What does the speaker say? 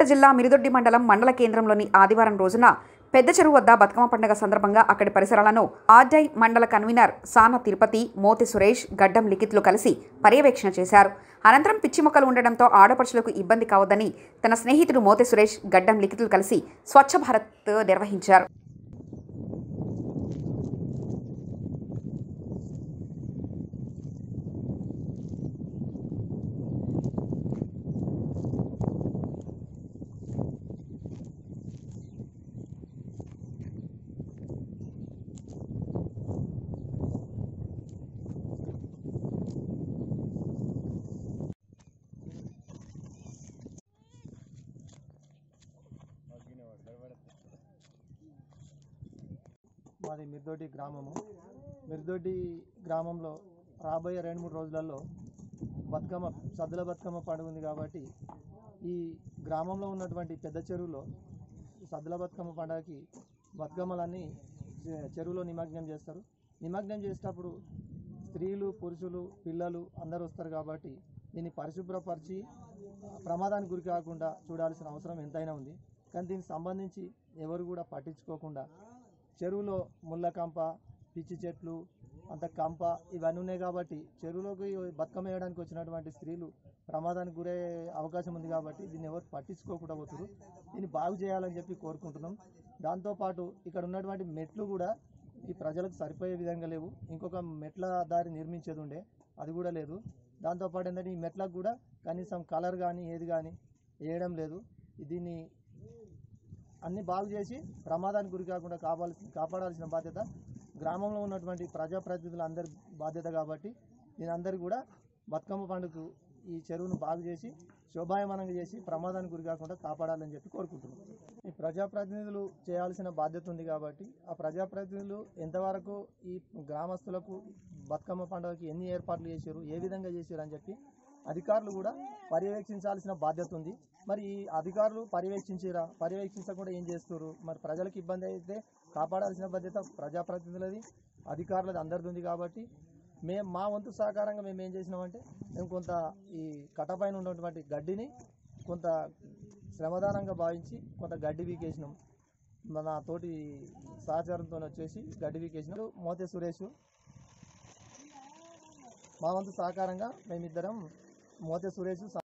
జిల్లా మిరుదొడ్డి మండలం మండల కేంద్రంలోని ఆదివారం రోజున పెద్ద చెరువు వద్ద బతుకమ్మ పండుగ సందర్భంగా అక్కడి పరిసరాలను ఆర్డై మండల కన్వీనర్ సాన తిరుపతి మోతి సురేష్ గడ్డం లిఖిత్లు కలిసి పర్యవేక్షణ చేశారు అనంతరం పిచ్చి మొక్కలు ఉండడంతో ఆడపడుచులకు ఇబ్బంది కావద్దని తన స్నేహితుడు మోతి సురేష్ గడ్డం లిఖిత్లు కలిసి స్వచ్ఛ భారత్ నిర్వహించారు మాది మిర్దొడ్డి గ్రామము మిర్దొడ్డి గ్రామంలో రాబోయే రెండు మూడు రోజులలో బతుకమ్మ సద్దుల బతుకమ్మ పండుగ ఉంది కాబట్టి ఈ గ్రామంలో ఉన్నటువంటి పెద్ద చెరువులో సద్దుల బతుకమ్మ పండుగకి బతుకమ్మలన్నీ చె- చెరువులో నిమగ్నం చేస్తారు నిమగ్నం చేసేటప్పుడు స్త్రీలు పురుషులు పిల్లలు అందరూ వస్తారు కాబట్టి దీన్ని పరిశుభ్రపరిచి ప్రమాదానికి గురి కాకుండా చూడాల్సిన అవసరం ఎంతైనా ఉంది కానీ దీనికి సంబంధించి ఎవరు కూడా పట్టించుకోకుండా చెరువులో ముళ్ళ కంప పిచ్చి చెట్లు అంత కంప ఇవన్నీ ఉన్నాయి కాబట్టి చెరువులోకి బతుకమ్మ వేయడానికి వచ్చినటువంటి స్త్రీలు ప్రమాదానికి గురయ్యే అవకాశం ఉంది కాబట్టి దీన్ని ఎవరు పట్టించుకోకుండా పోతున్నారు దీన్ని బాగు చేయాలని చెప్పి కోరుకుంటున్నాం దాంతోపాటు ఇక్కడ ఉన్నటువంటి మెట్లు కూడా ఈ ప్రజలకు సరిపోయే విధంగా లేవు ఇంకొక మెట్ల దారి నిర్మించేది ఉండే అది కూడా లేదు దాంతోపాటు ఏంటంటే ఈ మెట్లకు కూడా కనీసం కలర్ కానీ ఏది కానీ వేయడం లేదు దీన్ని అన్ని బాగు చేసి ప్రమాదానికి గురి కాకుండా కాపాడాల్సిన కాపాడాల్సిన బాధ్యత గ్రామంలో ఉన్నటువంటి ప్రజాప్రతినిధుల అందరి బాధ్యత కాబట్టి దీని అందరూ కూడా బతుకమ్మ పండుగకు ఈ చెరువును బాగు చేసి శోభాయమానంగా చేసి ప్రమాదానికి గురి కాకుండా కాపాడాలని చెప్పి కోరుకుంటున్నాం ఈ ప్రజాప్రతినిధులు చేయాల్సిన బాధ్యత ఉంది కాబట్టి ఆ ప్రజాప్రతినిధులు ఎంతవరకు ఈ గ్రామస్తులకు బతుకమ్మ పండుగకి ఎన్ని ఏర్పాట్లు చేశారు ఏ విధంగా చేశారు అని చెప్పి అధికారులు కూడా పర్యవేక్షించాల్సిన బాధ్యత ఉంది మరి ఈ అధికారులు పర్యవేక్షించిరా పర్యవేక్షించకుండా ఏం చేస్తారు మరి ప్రజలకు ఇబ్బంది అయితే కాపాడాల్సిన బాధ్యత ప్రజాప్రతినిధులది అధికారులది అందరిది ఉంది కాబట్టి మేము మా వంతు సహకారంగా మేము ఏం చేసినామంటే మేము కొంత ఈ కట్టపైన ఉన్నటువంటి గడ్డిని కొంత శ్రమదానంగా భావించి కొంత గడ్డి వీకేసినాం మన తోటి సహచారంతో వచ్చేసి గడ్డి వీకేసినాం మోతే సురేష్ మా వంతు సహకారంగా మేమిద్దరం మోతే సురేష్